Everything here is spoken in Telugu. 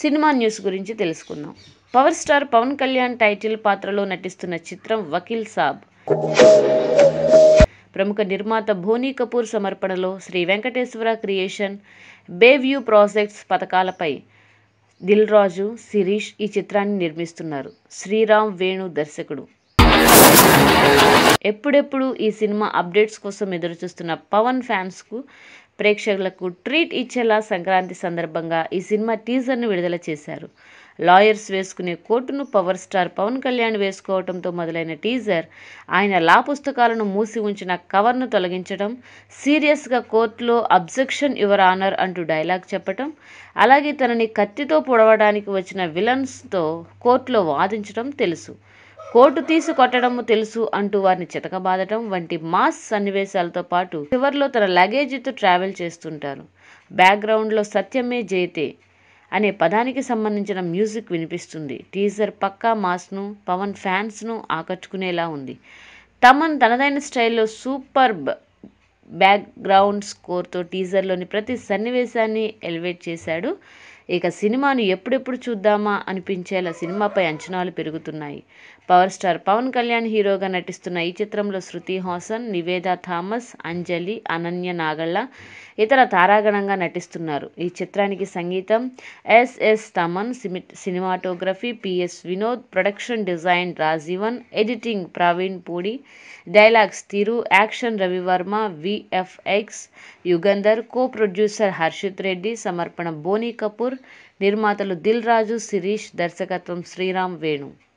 సినిమా న్యూస్ గురించి తెలుసుకుందాం power star Pawan Kalyan title పాత్రలో నటిస్తున్న చిత్రం వకీల్ సాబ్ ప్రముఖ నిర్మాత భోనీ కపూర్ సమర్పణలో Sri Venkateswara creation Bayview projects పథకాలపై దిల్ రాజు శిరీష్ ఈ చిత్రాన్ని నిర్మిస్తున్నారు శ్రీరామ్ వేణు దర్శకుడు ఎప్పుడెప్పుడు ఈ సినిమా అప్డేట్స్ కోసం ఎదురుచూస్తున్న పవన్ ఫ్యాన్స్కు ప్రేక్షకులకు ట్రీట్ ఇచ్చేలా సంక్రాంతి సందర్భంగా ఈ సినిమా టీజర్ను విడుదల చేశారు లాయర్స్ వేసుకునే కోటును పవర్ స్టార్ పవన్ కళ్యాణ్ వేసుకోవడంతో మొదలైన టీజర్ ఆయన లా పుస్తకాలను మూసి ఉంచిన కవర్ను తొలగించడం సీరియస్గా కోర్టులో అబ్జెక్షన్ యువర్ ఆనర్ అంటూ డైలాగ్ చెప్పటం అలాగే తనని కత్తితో పొడవడానికి వచ్చిన విలన్స్తో కోర్టులో వాదించడం తెలుసు కోర్టు తీసి కొట్టడము తెలుసు అంటూ వారిని చితకబాదటం వంటి మాస్ సన్నివేశాలతో పాటు చివర్లో తన లగేజీతో ట్రావెల్ చేస్తుంటారు బ్యాక్గ్రౌండ్లో సత్యమే జయతే అనే పదానికి సంబంధించిన మ్యూజిక్ వినిపిస్తుంది టీజర్ పక్కా మాస్ను పవన్ ఫ్యాన్స్ను ఆకట్టుకునేలా ఉంది తమన్ తనదైన స్టైల్లో సూపర్ బ్యాక్గ్రౌండ్ స్కోర్తో టీజర్లోని ప్రతి సన్నివేశాన్ని ఎలివేట్ చేశాడు ఇక సినిమాను ఎప్పుడెప్పుడు చూద్దామా అనిపించేలా సినిమాపై అంచనాలు పెరుగుతున్నాయి పవర్ స్టార్ పవన్ కళ్యాణ్ హీరోగా నటిస్తున్న ఈ చిత్రంలో శృతి హాసన్ నివేదా థామస్ అంజలి అనన్య నాగళ్ళ ఇతర తారాగణంగా నటిస్తున్నారు ఈ చిత్రానికి సంగీతం S S Thaman cinematography P S Vinod production design Rajeevan editing Praveen Pudi dialogues తీరు action Ravi Varma VFX Yugandhar co producer Harshith Reddy సమర్పణ బోనీ కపూర్ నిర్మాతలు దిల్ రాజు శిరీష్ దర్శకత్వం శ్రీరామ్ వేణు